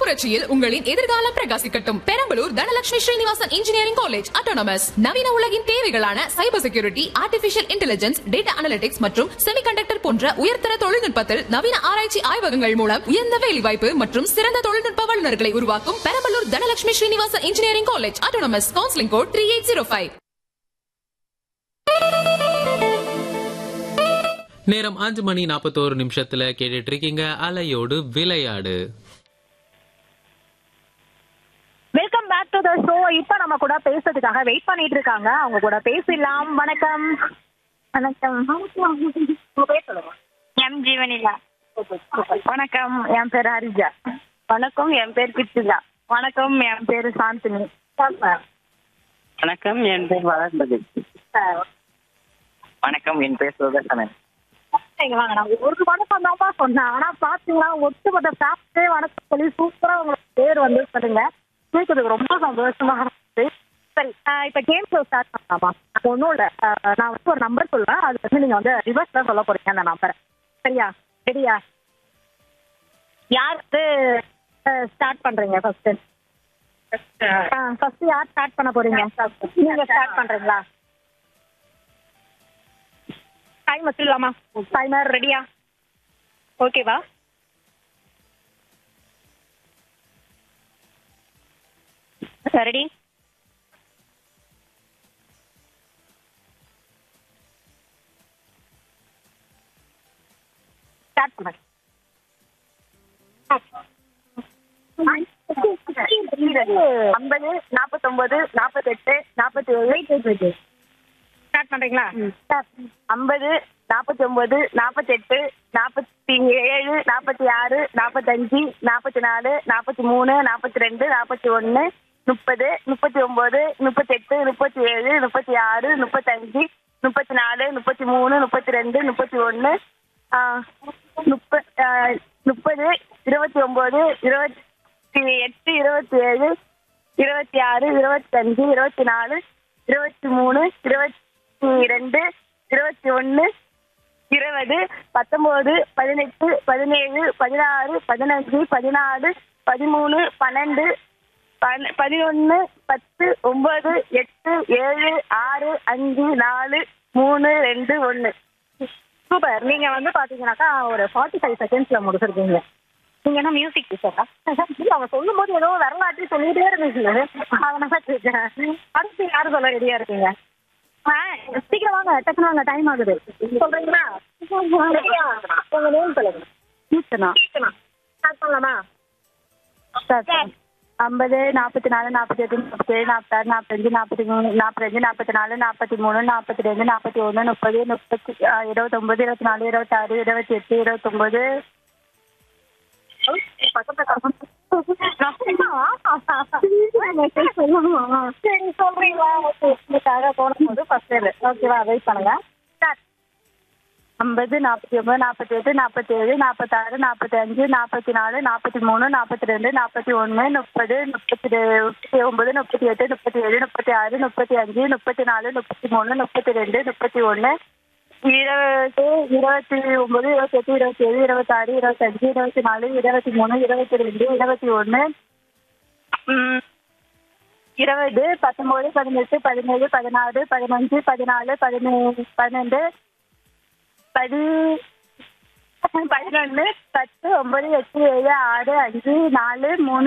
புரட்சியில் உங்களின் எதிர்காலம் பிரகாசிக்கட்டும் Perambalur Dhanalakshmi Srinivasan engineering college autonomous நவீன உலகின் தேவைகளான cyber security artificial intelligence data analytics மற்றும் செமிகண்டக்டர் போன்ற உயர்தர தொழில்நுட்பத்தில் நவீன ஆராய்ச்சி ஆய்வகங்கள் மூலம் உயர்ந்த வேலைவாய்ப்பு மற்றும் சிறந்த தொழில்நுட்ப வல்லுநர்களை உருவாக்கும் Perambalur Dhanalakshmi Srinivasan engineering college autonomous counselling code three eight zero five நேரம் அஞ்சு மணி நாற்பத்தோரு நிமிஷத்துல கேட்டுட்டு இருக்கீங்க அலையோடு விளையாடு welcome back to the show இப்போ நம்ம கூட பேசுறதுக்காக வெயிட் பண்ணிட்டு இருக்காங்க அவங்க கூட பேசிடலாம் வணக்கம் வணக்கம் உங்க பேர் சொல்லுங்க எம் ஜீவனிலா வணக்கம் என் பேர் ஹரிஜா வணக்கம் என் பேர் கிருத்திகா வணக்கம் என் பேர் சாந்தினி வணக்கம் என் பேர் வளர்ந்தது வணக்கம் என் பேர் சுதர்சனன் இங்க வாங்க நான் ஒரு வணக்கம் தான்ப்பா சொன்னேன் ஆனா பாத்தீங்களா ஒட்டுமொத்த ஃபேக்டே வணக்கம் சொல்லி சூப்பரா உங்களுக்கு பேர் வந்து சொல்லுங்க கேட்கறதுக்கு ரொம்ப சந்தோஷமா இருந்துச்சு சரி ஆஹ் இப்ப கேம் ஷோ ஸ்டார்ட் பண்ணலாமா ஒன்றும் இல்லை நான் வந்து ஒரு நம்பர் சொல்லுவேன் அது வந்து நீங்க வந்து ரிவர்ஸ் தான் சொல்ல போறீங்க அந்த நம்பரை சரியா ரெடியா யார் வந்து ஸ்டார்ட் பண்றீங்க ஃபர்ஸ்ட் ஃபர்ஸ்ட் யார் ஸ்டார்ட் பண்ண போறீங்க நீங்க ஸ்டார்ட் பண்றீங்களா டைம் வச்சிடலாமா டைமர் ரெடியா ஓகேவா ரெடி ஸ்டார்ட் பண்ணுங்க ஐம்பது நாற்பத்தொன்பது நாற்பத்தெட்டு நாற்பத்தி ஏழு ஸ்டார்ட் பண்றீங்களா ஐம்பது நாற்பத்தி ஒன்பது நாற்பத்தெட்டு நாற்பத்தி ஏழு நாற்பத்தி ஆறு நாற்பத்தஞ்சு நாற்பத்தி நாலு நாற்பத்தி மூணு நாற்பத்தி ரெண்டு நாற்பத்தி ஒன்று முப்பது முப்பத்தி ஒன்பது முப்பத்தெட்டு முப்பத்தி ஏழு முப்பத்தி ஆறு முப்பத்தஞ்சு முப்பத்தி நாலு முப்பத்தி மூணு முப்பத்தி ரெண்டு முப்பத்தி ஒன்று முப்ப முப்பது இருபத்தி ஒன்பது இருபத்தி எட்டு இருபத்தி ஏழு இருபத்தி ஆறு இருபத்தஞ்சு இருபத்தி நாலு இருபத்தி மூணு இருபத்தி ரெண்டு இருபத்தி ஒன்று இருபது பத்தொம்போது பதினெட்டு பதினேழு பதினாறு பதினஞ்சு பதினாலு பதிமூணு பன்னெண்டு பன் பதினொன்று பத்து ஒன்பது எட்டு ஏழு ஆறு அஞ்சு நாலு மூணு ரெண்டு ஒன்று சூப்பர் நீங்க வந்து பாத்தீங்கன்னாக்கா ஒரு ஃபார்ட்டி ஃபைவ் செகண்ட்ஸ்ல முடிச்சிருக்கீங்க நீங்க என்ன மியூசிக் டீச்சரா இல்ல அவங்க சொல்லும் போது ஏதோ வரலாற்றி சொல்லிட்டே இருந்துச்சு அதனால கேட்கிறேன் அடுத்து யாரு சொல்ல ரெடியா இருக்கீங்க ஆ, சீக்கிரம் வாங்க டக்குனு வாங்க டைம் ஆகுது சொல்றீங்களா ரெடியா உங்க நேம் சொல்லுங்க கீர்த்தனா ஸ்டார்ட் பண்ணலாமா ஸ்டார்ட் ஐம்பது நாற்பத்தி நாலு நாற்பத்தி எட்டு நாற்பத்தி ஏழு நாற்பத்தாறு நாற்பத்தஞ்சு நாற்பத்தி மூணு நாற்பத்தஞ்சு நாற்பத்தி நாலு நாற்பத்தி மூணு நாற்பத்தி ரெண்டு நாற்பத்தி ஒன்று முப்பது முப்பத்தி ஆ, இருபத்தொம்பது இருபத்தி நாலு இருபத்தாறு இருபத்தி எட்டு இருபத்தொம்பது சரி சொல்றீங்களா ஓகே போகும்போது ஃபர்ஸ்ட் ஓகேவா வெயிட் பண்ணுங்க ஸ்டார்ட் ஐம்பது நாற்பத்தி ஒன்பது நாற்பத்தி எட்டு நாற்பத்தி ஏழு நாற்பத்தாறு நாற்பத்தி அஞ்சு நாற்பத்தி நாலு நாற்பத்தி மூணு நாற்பத்தி ரெண்டு நாற்பத்தி ஒன்று முப்பது முப்பத்தி ரெ- முப்பத்தி ஒன்பது முப்பத்தி எட்டு முப்பத்தி ஏழு முப்பத்தி ஆறு முப்பத்தி அஞ்சு முப்பத்தி நாலு முப்பத்தி மூணு முப்பத்தி ரெண்டு முப்பத்தி ஒன்று இருபது இருபத்தி ஒன்பது இருபத்தெட்டு இருபத்தி ஏழு இருபத்தாறு இருபத்தஞ்சு இருபத்தி நாலு இருபத்தி மூணு இருபத்தி ரெண்டு இருபத்தி ஒன்று இருபது பத்தொன்பது பதினெட்டு பதினேழு பதினாறு பதினஞ்சு பதினாலு பதினேழு பன்னெண்டு பதி பதினொன்று பத்து ஒன்பது எட்டு ஏழு ஆறு அஞ்சு நாலு மூணு